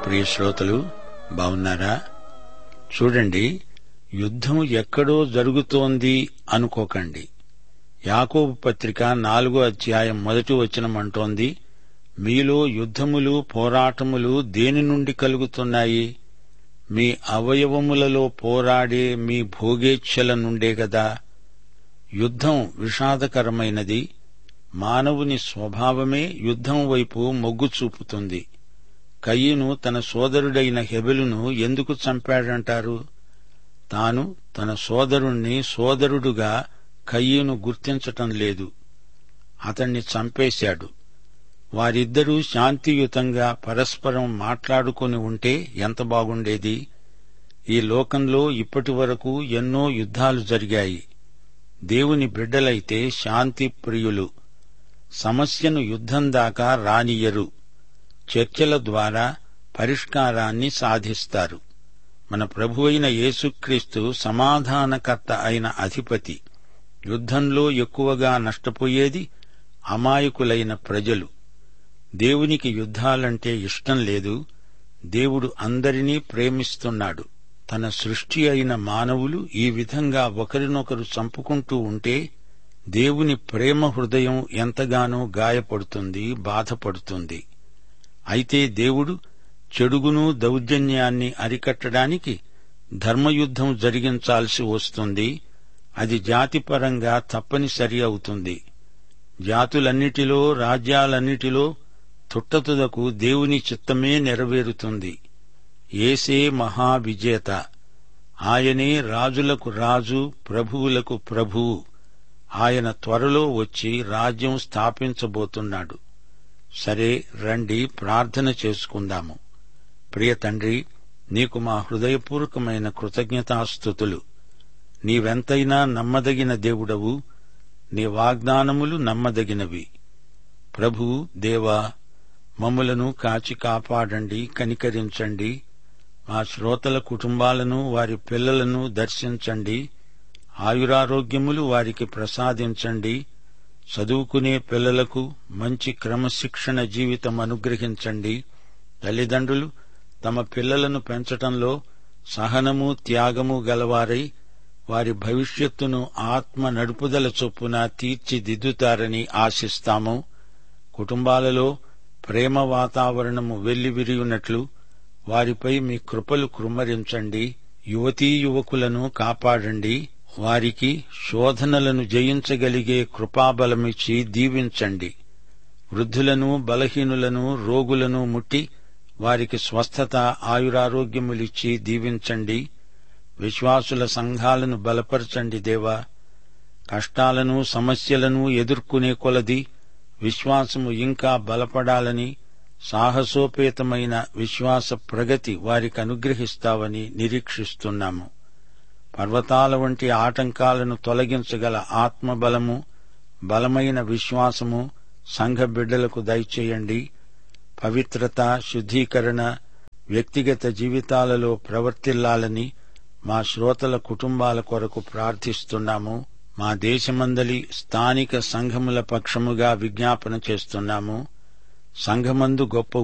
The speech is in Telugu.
ప్రియ శ్రోతలు బాగున్నారా చూడండి యుద్ధం ఎక్కడో జరుగుతోంది అనుకోకండి యాకోబు పత్రిక నాలుగో అధ్యాయం మొదటి వచనం అంటోంది మీలో యుద్ధములు పోరాటములు దేని నుండి కలుగుతున్నాయి మీ అవయవములలో పోరాడే మీ భోగేచ్ఛల నుండే గదా యుద్ధం విషాదకరమైనది మానవుని స్వభావమే యుద్ధం వైపు మొగ్గు చూపుతుంది కయ్యను తన సోదరుడైన హెబెలును ఎందుకు చంపాడంటారు తాను తన సోదరుణ్ణి సోదరుడుగా కయ్యను గుర్తించటం లేదు అతణ్ణి చంపేశాడు వారిద్దరూ శాంతియుతంగా పరస్పరం మాట్లాడుకుని ఉంటే ఎంత బాగుండేది ఈ లోకంలో ఇప్పటి వరకు ఎన్నో యుద్ధాలు జరిగాయి దేవుని బిడ్డలైతే శాంతి ప్రియులు సమస్యను యుద్ధం దాకా రానియరు చర్చల ద్వారా పరిష్కారాన్ని సాధిస్తారు మన ప్రభువైన యేసుక్రీస్తు సమాధానకర్త అయిన అధిపతి యుద్ధంలో ఎక్కువగా నష్టపోయేది అమాయకులైన ప్రజలు దేవునికి యుద్ధాలంటే ఇష్టం లేదు దేవుడు అందరినీ ప్రేమిస్తున్నాడు తన సృష్టి అయిన మానవులు ఈ విధంగా ఒకరినొకరు చంపుకుంటూ ఉంటే దేవుని ప్రేమ హృదయం ఎంతగానో గాయపడుతుంది బాధపడుతుంది అయితే దేవుడు చెడుగును దౌర్జన్యాన్ని అరికట్టడానికి ధర్మయుద్ధం జరిగించాల్సి వస్తుంది అది జాతిపరంగా తప్పనిసరి అవుతుంది జాతులన్నిటిలో రాజ్యాలన్నిటిలో తుట్టతుదకు దేవుని చిత్తమే నెరవేరుతుంది ఏసే మహావిజేత ఆయనే రాజులకు రాజు ప్రభువులకు ప్రభువు ఆయన త్వరలో వచ్చి రాజ్యం స్థాపించబోతున్నాడు సరే రండి ప్రార్థన చేసుకుందాము ప్రియ తండ్రి నీకు మా హృదయపూర్వకమైన కృతజ్ఞతాస్థుతులు నీవెంతైనా నమ్మదగిన దేవుడవు నీ వాగ్దానములు నమ్మదగినవి ప్రభు దేవా మమ్ములను కాచి కాపాడండి కనికరించండి మా శ్రోతల కుటుంబాలను వారి పిల్లలను దర్శించండి ఆయురారోగ్యములు వారికి ప్రసాదించండి చదువుకునే పిల్లలకు మంచి క్రమశిక్షణ జీవితం అనుగ్రహించండి తల్లిదండ్రులు తమ పిల్లలను పెంచటంలో సహనము త్యాగము గలవారై వారి భవిష్యత్తును ఆత్మ నడుపుదల చొప్పున తీర్చిదిద్దుతారని ఆశిస్తాము కుటుంబాలలో ప్రేమ వాతావరణము వెల్లివిరియున్నట్లు వారిపై మీ కృపలు కృమ్మరించండి యువతీ యువకులను కాపాడండి వారికి శోధనలను జయించగలిగే కృపాబలమిచ్చి దీవించండి వృద్ధులను బలహీనులను రోగులను ముట్టి వారికి స్వస్థత ఆయురారోగ్యములిచ్చి దీవించండి విశ్వాసుల సంఘాలను బలపరచండి దేవా కష్టాలను సమస్యలను ఎదుర్కొనే కొలది విశ్వాసము ఇంకా బలపడాలని సాహసోపేతమైన విశ్వాస ప్రగతి వారికి అనుగ్రహిస్తావని నిరీక్షిస్తున్నాము పర్వతాల వంటి ఆటంకాలను తొలగించగల ఆత్మబలము బలమైన విశ్వాసము సంఘ బిడ్డలకు దయచేయండి పవిత్రత శుద్ధీకరణ వ్యక్తిగత జీవితాలలో ప్రవర్తిల్లాలని మా శ్రోతల కుటుంబాల కొరకు ప్రార్థిస్తున్నాము మా దేశమందలి స్థానిక సంఘముల పక్షముగా విజ్ఞాపన చేస్తున్నాము సంఘమందు గొప్ప